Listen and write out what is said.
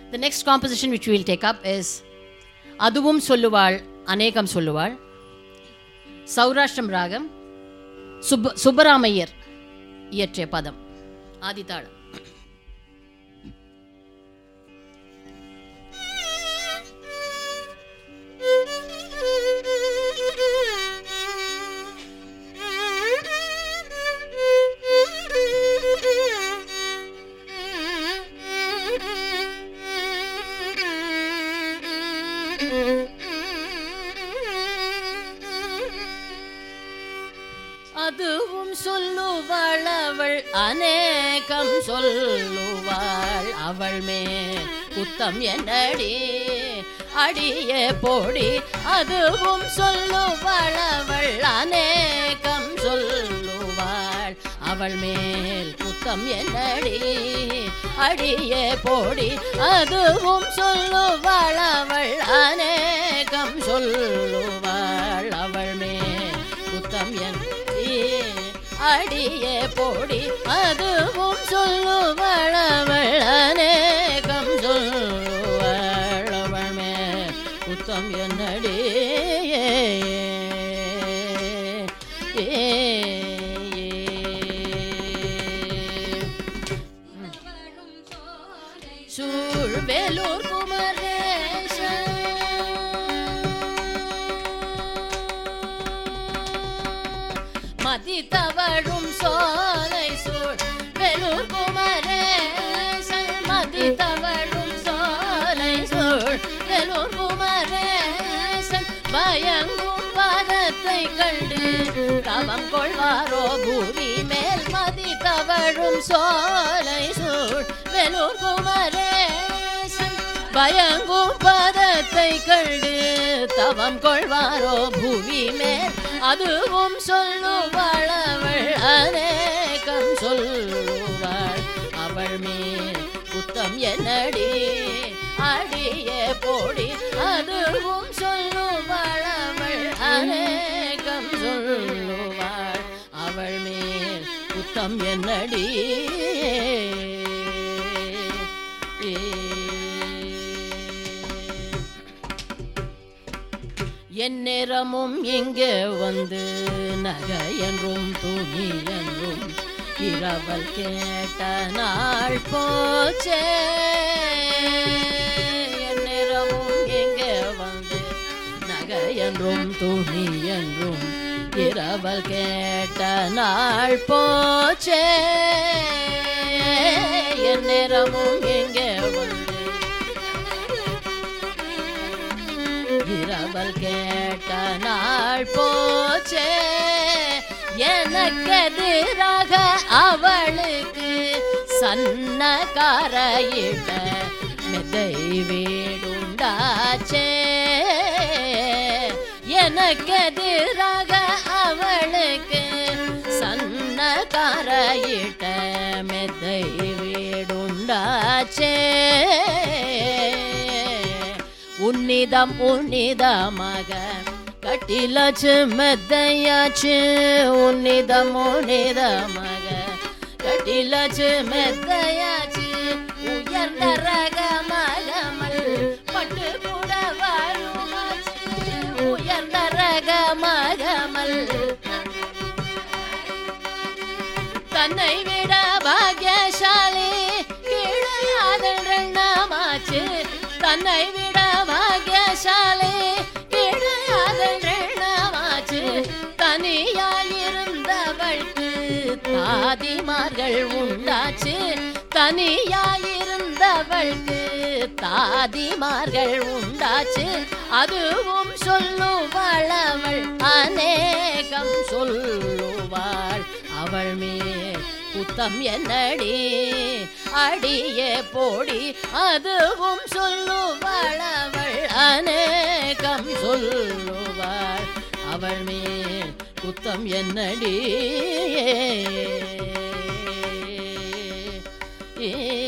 The next composition which we will take up is அதுவும் சொல்லுவாள் அநேகம் சொல்லுவாள் சௌராஷ்டிரம் ராகம் சுப்ப சுப்பராமையர் இயற்றிய பதம் ஆதித்தாளம் அதுவும் சொல்லுவாள் அவள் அநேகம் சொல்லுவாள் அவள் மே குத்தம் என்னடி அடியே போடி அதுவும் சொல்லுவாள் அவள் அநேகம் சொல்லுவாள் அவள் மேல் குத்தம் என்னடி அடியே போடி அதுவும் சொல்லுவாள் அவள் அநேகம் சொல்லுவாள் அவள் மேல் குத்தம் என் அடியே போடி அதுவும் சொல்லுவாள் அவள் அநேகம் சொல்லுவாள் அவள் மேல் குத்தம் என்னடி சூழ் வேலூர் குமரேஷ மதி தவழும் சோலை சூழ் வெலூர் குமரேசன் மதி தவழும் சோலை சூழ் வெலூர் குமரேசன் பயங்கும் பாதத்தை கண்டு தவம் கொள்வாரோ பூமி மேல் மதி தவழும் சோலை சூழ் வெலூர் குமரேசன் பயங்கும் பதத்தை கண்டு தவம் கொள்வாரோ பூமி மேல் அதுவும் சொல்லுவாள் அவள் அநேகம் சொல்லுவாள் அவள் மேல் குத்தம் என்னடி அடியே போடி அதுவும் சொல்லுவாள் அவள் அநேகம் சொல்லுவாள் அவள் மேல் குத்தம் என்னடி எந்நேரமும் இங்கே வந்து நகை என்றும் துணி என்றும் இரவல் கேட்ட நாள் போச்சே எந்நேரமும் இங்கே வந்து நகை என்றும் துணி என்றும் இரவல் கேட்ட நாள் போச்சே எந்நேரமும் இங்கே வந்து இரவல் கேட்ட நாள் போச்சே எனக்கு எதிராக அவளுக்கு சன்ன காரையிட்ட மெத்தை வீடுண்டாச்சே எனக்கு எதிராக அவளுக்கு சன்ன காரையிட்ட மெத்தை வீடுண்டாச்சே உன்னிதம் உன்னிதமாக கட்டிலாச்சு மெத்தையாச்சு உன்னிதம் உன்னிதமாக கட்டிலாச்சு மெத்தையாச்சு உயர்ந்த ரகமகமல் பட்டு கூட வாழுமாச்சு உயர்ந்த ரகமகமல் தன்னை விட பாக்யசாலி கீழையாதல் ரெண்ணமாச்சு தன்னை விட பாக்யசாலி கீழையாதல் ரெண்ணமாச்சு தனியாயிருந்தவൾക്ക് தாதிமார்கள் உண்டாச்சு தனியாயிருந்தவൾക്ക് தாதிமார்கள் உண்டாச்சு அதுவும் சொல்லுவாள் அவள் அநேகம் சொல்லுவாள் அவள் மேல் குத்தம் என்னடி அடியே போடி அதுவும் சொல்லுவாள் அவள் அநேகம் சொல்லுவாள் அவள் மேல் குத்தம் என்னடி ஏ